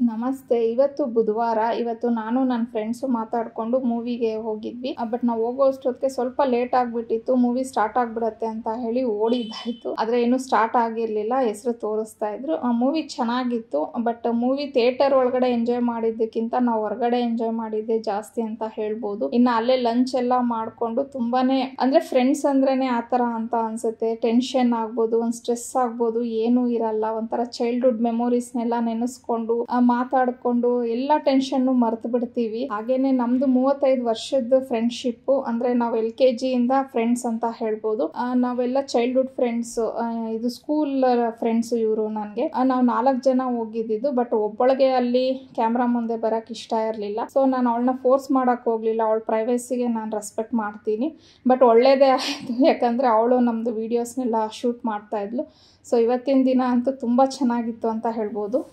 ನಮಸ್ತೆ ಇವತ್ತು ಬುಧವಾರ ಇವತ್ತು ನಾನು ನನ್ನ ಫ್ರೆಂಡ್ಸು ಮಾತಾಡಿಕೊಂಡು ಮೂವಿಗೆ ಹೋಗಿದ್ವಿ ಬಟ್ ನಾವು ಹೋಗೋ ಅಷ್ಟೊತ್ತಿಗೆ ಸ್ವಲ್ಪ ಲೇಟ್ ಆಗಿಬಿಟ್ಟಿತ್ತು ಮೂವಿ ಸ್ಟಾರ್ಟ್ ಆಗಿಬಿಡತ್ತೆ ಅಂತ ಹೇಳಿ ಓಡಿದ್ದಾಯಿತು ಆದರೆ ಇನ್ನೂ ಸ್ಟಾರ್ಟ್ ಆಗಿರಲಿಲ್ಲ ಹೆಸರು ತೋರಿಸ್ತಾ ಇದ್ರು ಮೂವಿ ಚೆನ್ನಾಗಿತ್ತು ಬಟ್ ಮೂವಿ ಥಿಯೇಟರ್ ಒಳಗಡೆ ಎಂಜಾಯ್ ಮಾಡಿದ್ದಕ್ಕಿಂತ ನಾವು ಹೊರಗಡೆ ಎಂಜಾಯ್ ಮಾಡಿದ್ದೆ ಜಾಸ್ತಿ ಅಂತ ಹೇಳ್ಬೋದು ಇನ್ನು ಅಲ್ಲೇ ಲಂಚ್ ಎಲ್ಲ ಮಾಡಿಕೊಂಡು ತುಂಬಾನೇ ಅಂದರೆ ಫ್ರೆಂಡ್ಸ್ ಅಂದ್ರೇನೆ ಆ ಥರ ಅಂತ ಅನ್ಸುತ್ತೆ ಟೆನ್ಷನ್ ಆಗ್ಬೋದು ಒಂದು ಸ್ಟ್ರೆಸ್ ಆಗ್ಬೋದು ಏನೂ ಇರಲ್ಲ ಒಂಥರ ಚೈಲ್ಡ್ಹುಡ್ ಮೆಮೊರೀಸ್ನೆಲ್ಲ ನೆನೆಸ್ಕೊಂಡು ಆ, ಮಾತಾಡ್ಕೊಂಡು ಎಲ್ಲ ಟೆನ್ಷನ್ನು ಮರ್ತು ಬಿಡ್ತೀವಿ ಹಾಗೇನೆ ನಮ್ದು ಮೂವತ್ತೈದು ವರ್ಷದ ಫ್ರೆಂಡ್ಶಿಪ್ ಅಂದ್ರೆ ನಾವು ಎಲ್ ಕೆ ಜಿಯಿಂದ ಫ್ರೆಂಡ್ಸ್ ಅಂತ ಹೇಳ್ಬೋದು ಆ, ನಾವೆಲ್ಲ ಚೈಲ್ಡ್ಹುಡ್ ಫ್ರೆಂಡ್ಸ್ ಇದು ಸ್ಕೂಲ್ ಫ್ರೆಂಡ್ಸ್ ಇವರು ನನಗೆ ನಾವು ನಾಲ್ಕು ಜನ ಹೋಗಿದ್ದಿದ್ದು ಬಟ್ ಒಬ್ಬಳಿಗೆ ಅಲ್ಲಿ ಕ್ಯಾಮ್ರಾ ಮುಂದೆ ಬರಕ್ ಇಷ್ಟ ಇರಲಿಲ್ಲ ಸೊ ನಾನು ಅವಳನ್ನ ಫೋರ್ಸ್ ಮಾಡಕ್ ಹೋಗ್ಲಿಲ್ಲ ಅವಳ ಪ್ರೈವೇಸಿಗೆ ನಾನು ರೆಸ್ಪೆಕ್ಟ್ ಮಾಡ್ತೀನಿ ಬಟ್ ಒಳ್ಳೇದೇ ಆಯಿತು ಯಾಕಂದ್ರೆ ಅವಳು ನಮ್ಮದು ವೀಡಿಯೋಸ್ನೆಲ್ಲ ಶೂಟ್ ಮಾಡ್ತಾ ಇದ್ಲು ಸೊ ಇವತ್ತಿನ ದಿನ ಅಂತೂ ತುಂಬ ಚೆನ್ನಾಗಿತ್ತು ಅಂತ ಹೇಳ್ಬೋದು